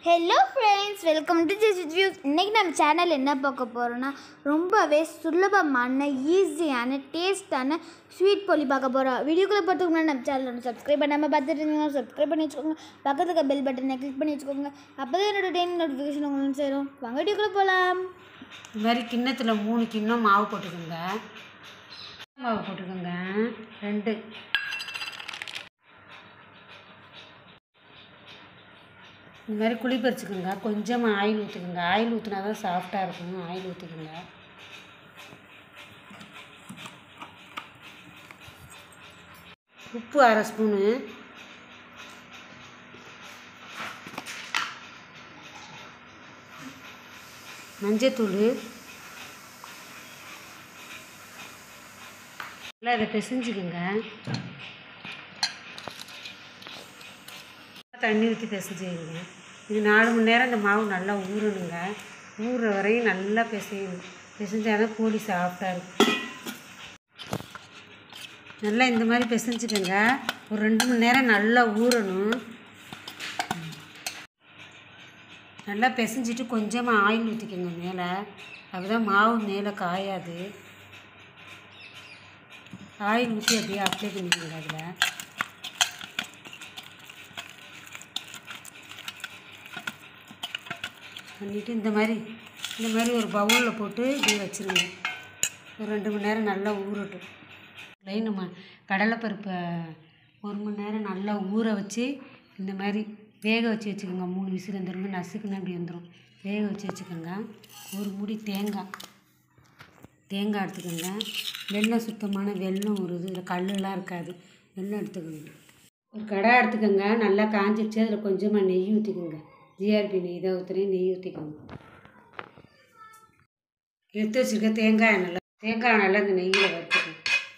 hello friends welcome to ஜிஸ் வியூஸ் இன்றைக்கி நம்ம சேனல் என்ன பார்க்க போகிறோன்னா ரொம்பவே சுலபமான ஈஸியான டேஸ்டான ஸ்வீட் பொலி பார்க்க போகிறோம் வீடியோக்குள்ளே பார்த்துக்கு முன்னாடி நம்ம சேனல் ஒன்று சப்ஸ்கிரைப் பண்ணாமல் பார்த்துட்டு இருந்தீங்கன்னா சப்ஸ்கிரைப் பண்ணி வச்சுக்கோங்க பக்கத்துல இருக்க பெல் பட்டனை கிளிக் பண்ணி வச்சுக்கோங்க அப்போ தான் என்னோட டெய்லி நோட்டிஃபிகேஷன் உங்களுக்கு சேரும் வாங்க வீடியோக்குள்ளே போகலாம் இது மாதிரி கிண்ணத்தில் மூணு கிண்ணம் மாவு போட்டுக்கோங்க மாவு போட்டுக்கோங்க ரெண்டு இந்த மாதிரி குழி பறிச்சுக்கோங்க கொஞ்சமாக ஆயில் ஊற்றுக்குங்க ஆயில் ஊற்றினா தான் சாஃப்டாக இருக்கும் ஆயில் ஊற்றிக்கோங்க உப்பு அரை ஸ்பூனு மஞ்சத்தூள் நல்லா இதை பிசைஞ்சுக்குங்க தண்ணி ஊற்றி பிசைஞ்சுக்கங்க இது நாலு மணி நேரம் இந்த மாவு நல்லா ஊறணுங்க ஊறுற வரையும் நல்லா பிசையணும் பிசைஞ்சால் தான் கோழி சாஃப்டாக இருக்கும் நல்லா இந்த மாதிரி பிசைஞ்சுக்கோங்க ஒரு ரெண்டு மணி நேரம் நல்லா ஊறணும் நல்லா பிசைஞ்சிட்டு கொஞ்சமாக ஆயில் ஊற்றிக்கோங்க மேலே அப்பதான் மாவு மேலே காயாது ஆயில் ஊற்றி அப்படியே அப்ளை பண்ணிக்கோங்க அதில் பண்ணிவிட்டு இந்த மாதிரி இந்த மாதிரி ஒரு பவுலில் போட்டு இப்படி வச்சுருங்க ஒரு ரெண்டு மணி நேரம் நல்லா ஊறட்டும் லைன் நம்ம கடலைப்பருப்பை ஒரு மணி நேரம் நல்லா ஊற வச்சு இந்த மாதிரி வேக வச்சு வச்சுக்கோங்க மூணு விசில் வந்துருங்க நசுக்குன்னா இப்படி வந்துடும் வேக வச்சு வச்சுக்கோங்க ஒரு முடி தேங்காய் தேங்காய் எடுத்துக்கோங்க வெல்லம் சுத்தமான வெல்லம் ஒரு இது இதில் கல்லுலாம் இருக்காது வெல்லம் எடுத்துக்கோங்க ஒரு கடை எடுத்துக்கோங்க நல்லா காஞ்சிடுச்சு அதில் கொஞ்சமாக நெய் ஊற்றிக்கோங்க ஜிஆர்பி நெய் தான் ஊற்றுறேன் நெய் ஊற்றிக்கோங்க எடுத்து வச்சுருக்க தேங்காய் நல்லா தேங்காய் நல்லா இந்த நெய்யில் வறுத்துக்கோங்க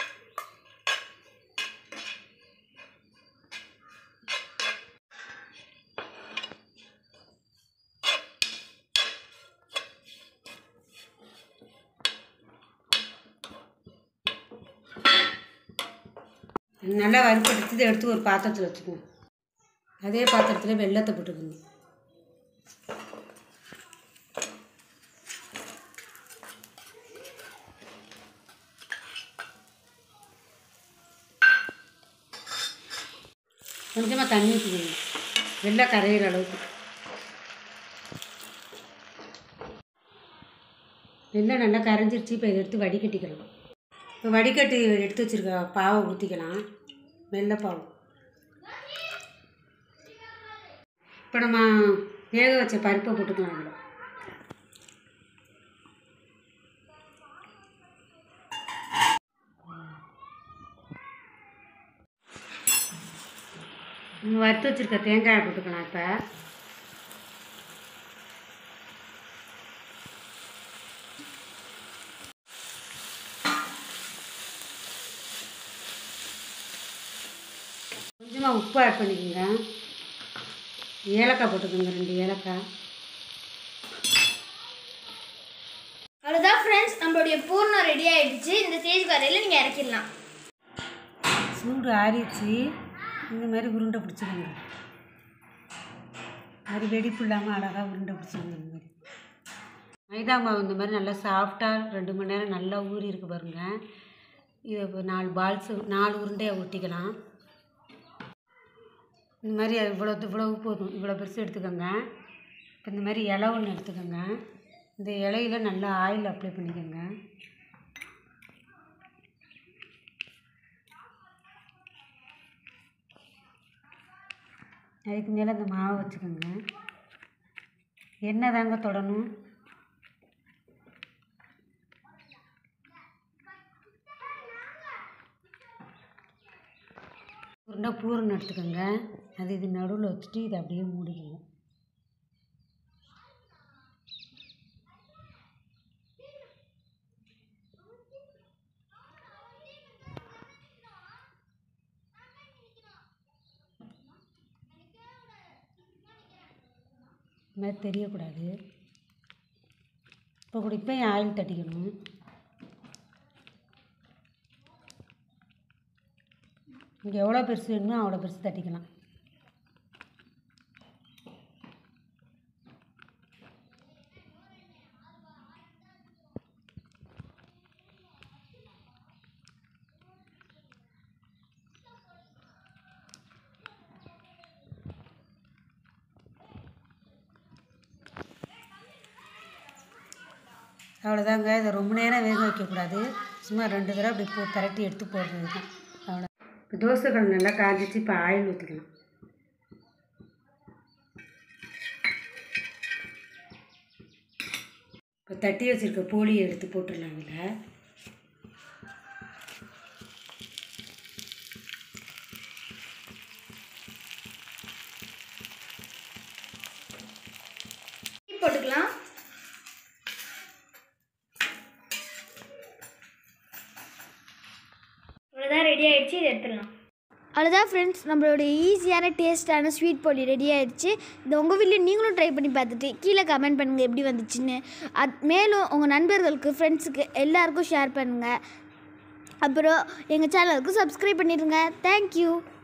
நல்லா வறுப்படுத்தி இதை எடுத்து ஒரு பாத்திரத்தில் வச்சுக்கோங்க அதே பாத்திரத்தில் வெள்ளத்தை போட்டுக்கோங்க கொஞ்சமாக தண்ணி ஊற்றிக்கோங்க வெள்ளை கரையிற அளவுக்கு வெள்ளை நல்லா கரைஞ்சிருச்சு இப்போ இதை எடுத்து வடிகட்டிக்கலாம் இப்போ வடிகட்டி எடுத்து வச்சுருக்க பாவை ஊற்றிக்கலாம் வெள்ளைப்பாவு இப்போ நம்ம வேக வச்ச பருப்பை போட்டுக்கலாம் அதில் நம்ம வறுத்து வச்சுருக்க தேங்காயை போட்டுக்கலாம் இப்போ கொஞ்சமாக உப்பு ஆட் பண்ணிக்கோங்க ஏலக்காய் போட்டுக்கோங்க ரெண்டு ஏலக்காய் அவ்வளோதான் ஃப்ரெண்ட்ஸ் நம்மளுடைய பூர்ணம் ரெடி ஆகிடுச்சு இந்த ஸ்டேஜ் வரையில் நீங்கள் இறக்கிடலாம் சூடு ஆறிடுச்சு இந்த மாதிரி உருண்டை பிடிச்சிக்கோங்க அது வெடிப்பு இல்லாமல் அழகாக உருண்டை பிடிச்சிக்கோங்க இந்த மாதிரி மைதா மாவு இந்த மாதிரி நல்லா சாஃப்டாக ரெண்டு மணி நேரம் நல்லா ஊறி இருக்கு பாருங்கள் இதை இப்போ நாலு பால்ஸ் நாலு உருண்டையை ஊற்றிக்கலாம் இந்த மாதிரி இவ்வளோ இவ்வளவு போதும் இவ்வளோ பெருசு எடுத்துக்கோங்க இப்போ இந்த மாதிரி இலை ஒன்று எடுத்துக்கோங்க இந்த இலையில நல்லா ஆயில் அப்ளை பண்ணிக்கோங்க அதுக்கு மேலே இந்த மாவு வச்சுக்கோங்க எண்ணெய் தாங்க தொடணும் உருண்டை பூரணம் எடுத்துக்கோங்க அது இது நடுவில் வச்சுட்டு இதை அப்படியே மூடிக்கோங்க இந்த மாதிரி தெரியக்கூடாது இப்போ கூட இப்போ ஆயில் தட்டிக்கணும் இங்கே எவ்வளோ பெருசு வேணுமோ அவ்வளோ பெருசு தட்டிக்கலாம் அவ்வளோதாங்க இதை ரொம்ப நேரம் வேக வைக்கக்கூடாது சும்மா ரெண்டு தடவை அப்படி போ பிரட்டி எடுத்து போடுறது தான் அவ்வளோ இப்போ தோசைகள் நல்லா காஞ்சிச்சு இப்போ ஆயில் ஊற்றிக்கலாம் இப்போ தட்டி வச்சுருக்க போலியை எடுத்து போட்டுடலாம் இதில் போட்டுக்கலாம் இவ்வளோதான் ரெடி ஆயிடுச்சு இதை எடுத்துடலாம் அவ்வளோதான் ஃப்ரெண்ட்ஸ் நம்மளோட ஈஸியான டேஸ்டான ஸ்வீட் பொடி ரெடி ஆயிடுச்சு இது உங்கள் வீட்லேயும் நீங்களும் ட்ரை பண்ணி பார்த்துட்டு கீழே கமெண்ட் பண்ணுங்கள் எப்படி வந்துச்சுன்னு அது மேலும் உங்கள் நண்பர்களுக்கு ஃப்ரெண்ட்ஸுக்கு எல்லாருக்கும் ஷேர் பண்ணுங்கள் அப்புறம் எங்கள் சேனலுக்கு சப்ஸ்கிரைப் பண்ணிடுங்க தேங்க்யூ